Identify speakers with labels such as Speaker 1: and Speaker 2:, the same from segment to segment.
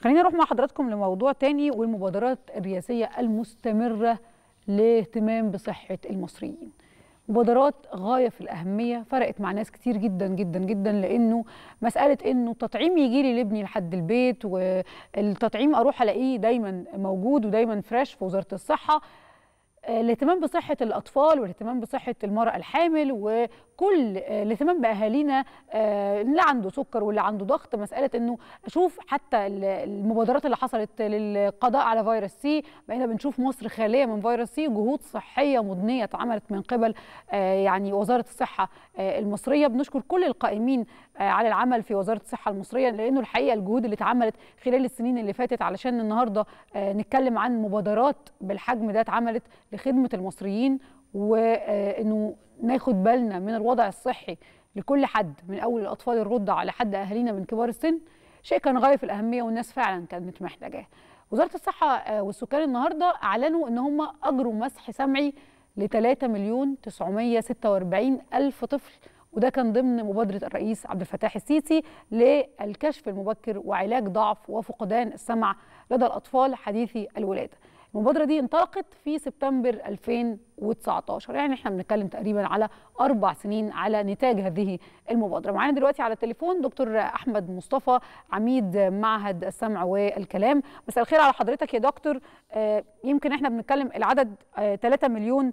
Speaker 1: خلينا نروح مع حضراتكم لموضوع تاني والمبادرات الرئاسية المستمرة لاهتمام بصحة المصريين مبادرات غاية في الأهمية فرقت مع ناس كتير جدا جدا جدا لأنه مسألة أنه التطعيم يجي لي لابني لحد البيت والتطعيم أروح ألاقيه دايما موجود ودايما فريش في وزارة الصحة الاهتمام بصحة الأطفال والاهتمام بصحة المرأة الحامل وكل الاهتمام بأهالينا اللي عنده سكر واللي عنده ضغط مسألة أنه أشوف حتى المبادرات اللي حصلت للقضاء على فيروس سي بقينا بنشوف مصر خالية من فيروس سي جهود صحية مضنية اتعملت من قبل يعني وزارة الصحة المصرية بنشكر كل القائمين على العمل في وزارة الصحة المصرية لأنه الحقيقة الجهود اللي اتعملت خلال السنين اللي فاتت علشان النهاردة نتكلم عن مبادرات بالحجم ده اتعملت لخدمة المصريين وانه ناخد بالنا من الوضع الصحي لكل حد من اول الاطفال الرضع على حد اهالينا من كبار السن شيء كان غايه في الاهميه والناس فعلا كانت محتاجاه. وزاره الصحه والسكان النهارده اعلنوا ان هم اجروا مسح سمعي ل 3 مليون 946 الف طفل وده كان ضمن مبادره الرئيس عبد الفتاح السيسي للكشف المبكر وعلاج ضعف وفقدان السمع لدى الاطفال حديثي الولاده. المبادرة دي انطلقت في سبتمبر 2019 يعني احنا بنتكلم تقريبا على أربع سنين على نتاج هذه المبادرة معانا دلوقتي على التليفون دكتور أحمد مصطفى عميد معهد السمع والكلام مساء الخير على حضرتك يا دكتور آه يمكن احنا بنتكلم العدد آه 3 مليون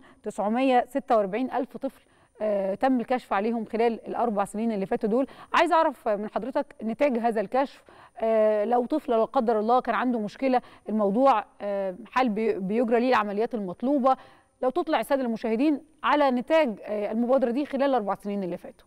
Speaker 1: 946 ألف طفل آه تم الكشف عليهم خلال الاربع سنين اللي فاتوا دول عايز اعرف من حضرتك نتاج هذا الكشف آه لو طفل لا قدر الله كان عنده مشكله الموضوع آه حال بيجرى ليه العمليات المطلوبه لو تطلع الساده المشاهدين على نتاج المبادره دي خلال الاربع سنين اللي فاتوا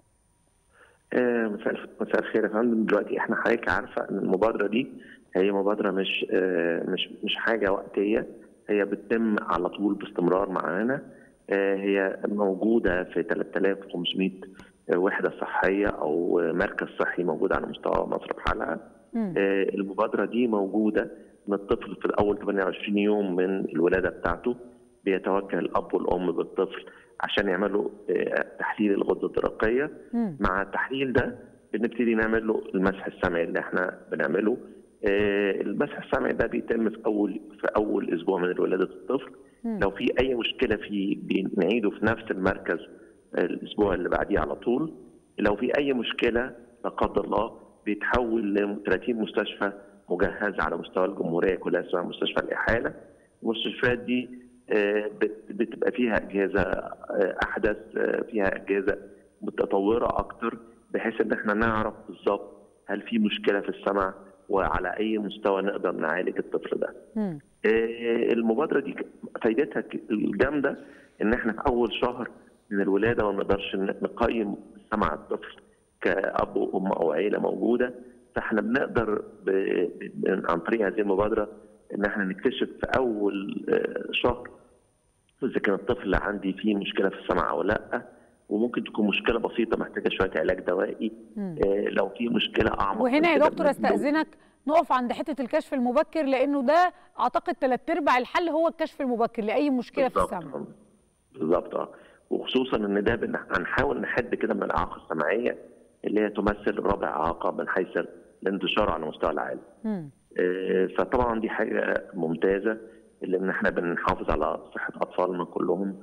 Speaker 2: مساء مساء الخير يا فندم دلوقتي احنا حضرتك عارفه ان المبادره دي هي مبادره مش مش مش حاجه وقتيه هي بتتم على طول باستمرار معانا هي موجوده في 3500 وحده صحيه او مركز صحي موجود على مستوى مصر بحالها. المبادره دي موجوده ان الطفل في اول 28 يوم من الولاده بتاعته بيتوجه الاب والام بالطفل عشان يعملوا تحليل الغده الدرقيه مع التحليل ده بنبتدي نعمل له المسح السمعي اللي احنا بنعمله المسح السمعي ده بيتم في اول في اول اسبوع من ولاده الطفل لو في اي مشكله فيه بنعيده في نفس المركز الاسبوع اللي بعديه على طول لو في اي مشكله لا قدر الله بيتحول ل 30 مستشفى مجهزه على مستوى الجمهوريه كلها اسمها مستشفى الاحاله المستشفيات دي بتبقى فيها اجهزه احدث فيها اجهزه متطوره اكتر بحيث ان احنا نعرف بالظبط هل في مشكله في السمع وعلى اي مستوى نقدر نعالج الطفل ده. مم. المبادره دي فايدتها الجامده ان احنا في اول شهر من الولاده ما نقدرش نقيم سمع الطفل كاب وام او عيله موجوده فاحنا بنقدر ب... عن طريق هذه المبادره ان احنا نكتشف في اول شهر اذا كان الطفل عندي فيه مشكله في السمع او لا وممكن تكون مشكله بسيطه محتاجه شويه علاج دوائي آه لو في مشكله اعمق
Speaker 1: وهنا يا دكتور استاذنك نقف عند حته الكشف المبكر لانه ده اعتقد ثلاث ارباع الحل هو الكشف المبكر لاي مشكله في السمع
Speaker 2: بالظبط اه وخصوصا ان ده هنحاول نحد كده من الاعاقه السمعيه اللي هي تمثل رابع اعاقه من حيث الانتشار على مستوى العالم. آه فطبعا دي حاجه ممتازه لان احنا بنحافظ على صحه اطفالنا كلهم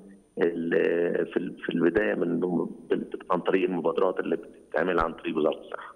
Speaker 2: في في البدايه من عن طريق المبادرات اللي بتتعمل عن طريق وزاره الصحه.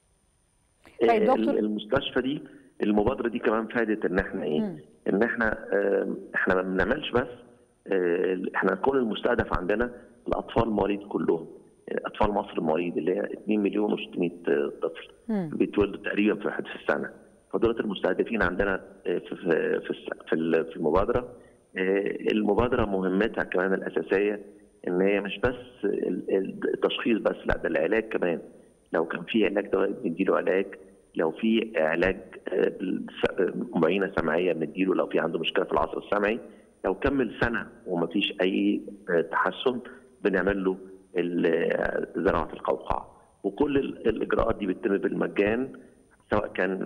Speaker 1: طيب دكتور
Speaker 2: المستشفى دي المبادره دي كمان فادت ان احنا ايه؟ م. ان احنا اه احنا ما بنعملش بس اه احنا كل المستهدف عندنا الاطفال المواليد كلهم اطفال مصر المواليد اللي هي 2 مليون و600 طفل بيتولدوا تقريبا في واحد في السنه فدول المستهدفين عندنا في في في, في المبادره المبادره مهمتها كمان الاساسيه ان هي مش بس التشخيص بس لا ده العلاج كمان لو كان في علاج دوائي بنديله علاج لو في علاج معينه سمعيه بنديله لو في عنده مشكله في العصب السمعي لو كمل سنه وما فيش اي تحسن بنعمل له زراعه القوقعه وكل الاجراءات دي بتتم بالمجان سواء كان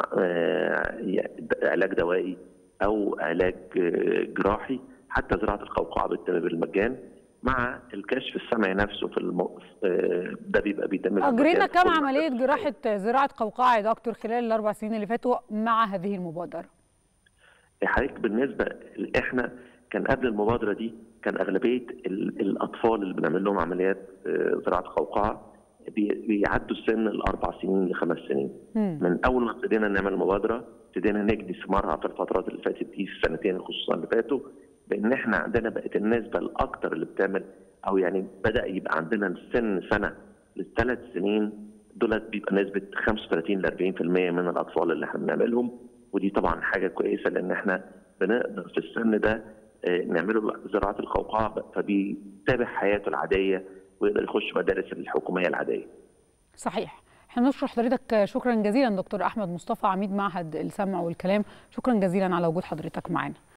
Speaker 2: علاج دوائي او علاج جراحي حتى زراعه القوقعه بتتم بالمجان مع الكشف السمعي نفسه في الم... ده بيبقى بيتم
Speaker 1: اجرينا كم عمليه جراحه زراعه قوقعه يا دكتور خلال الاربع سنين اللي فاتوا مع هذه المبادره؟
Speaker 2: حضرتك بالنسبه احنا كان قبل المبادره دي كان اغلبيه الاطفال اللي بنعمل لهم عمليات زراعه قوقعه بيعدوا السن الاربع سنين لخمس سنين مم. من اول ما ابتدينا نعمل المبادره ابتدينا نجني ثمارها في الفترات اللي فاتت دي في السنتين خصوصا اللي فاتوا بان احنا عندنا بقت النسبه الاكثر اللي بتعمل او يعني بدا يبقى عندنا السن سنه للثلاث سنين دولت بيبقى نسبه 35 ل 40% من الاطفال اللي احنا بنعملهم ودي طبعا حاجه كويسه لان احنا بنقدر في السن ده نعمله زراعه القوقعه فبيتابع حياته العاديه ويقدر يخش مدارس الحكوميه العاديه.
Speaker 1: صحيح. احنا بنشكر حضرتك شكرا جزيلا دكتور احمد مصطفى عميد معهد السمع والكلام شكرا جزيلا على وجود حضرتك معنا